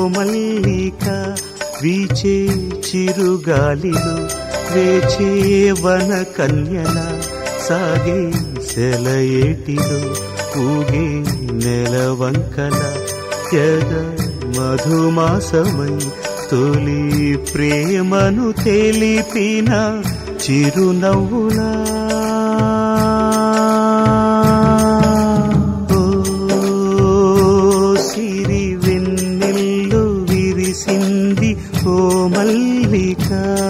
మల్లిక వీచే చిరుగాలిలో వేచే వన కన్యల సాగే సెలయేటిలో ఊగే నెలవంకల ఎద మధుమాసమై తొలి ప్రేమను తెలిపిన చిరునవ్వులా ఓ సిరి వెన్నెల్లు విరిసింది ఓ మల్లిక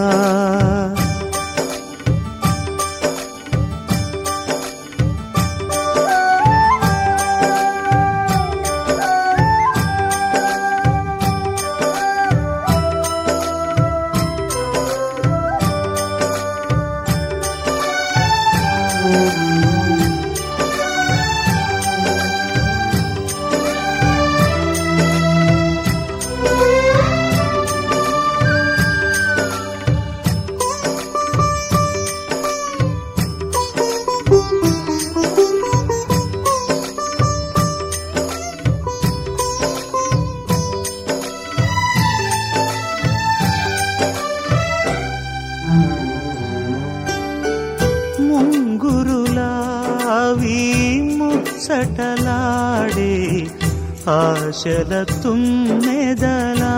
ముంగురులావి ముచ్చటలాడే ఆశల తుమ్మెదలా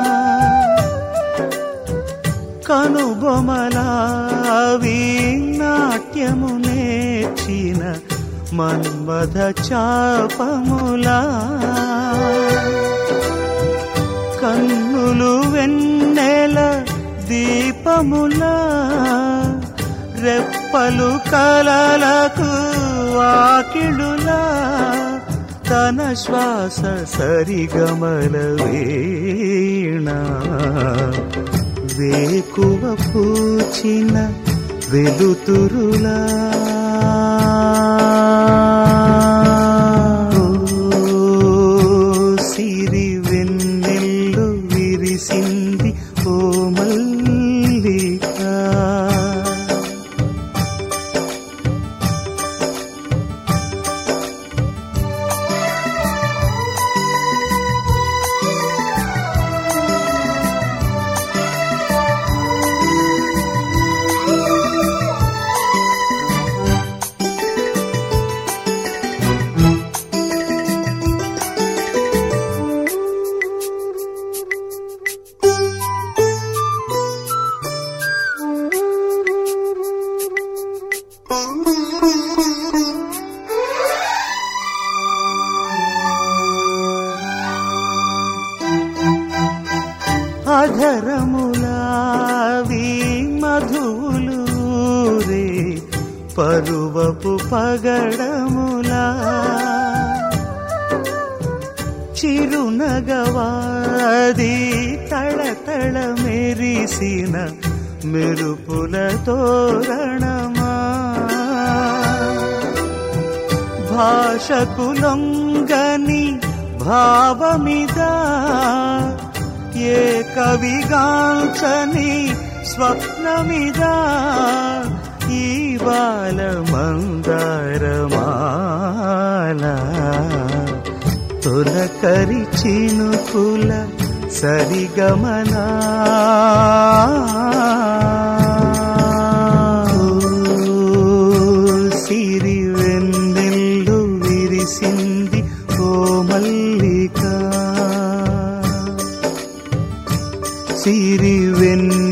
కనుబొమలావి నాట్యము నేర్చిన మన్మథ చాపములా కన్నులు వెన్నెల దీపములా రెప్పలు కలలకు వాకిడులా తన శ్వాస సరిగమల వీణ వేకువ పూచిన వెలుతురులా ఓ సిరి వెన్నెల్లు విరిసింది ఓ మల్లిక అధరములావి మధువులు రే పరువపు పగడములా చిరునగవాది తళతళ మెరిసిన మెరుపుల తోరణమా భాషకు లొంగని భావమిదా ఏ కవిగాంచని స్వప్నమిదా ఈ బాల మందారమాల తొలకరి చినుకుల సరిగమనా ఓ సిరి వెన్నెల్లు విరిసింది ఓ మల్లిక సిరి వెన్నె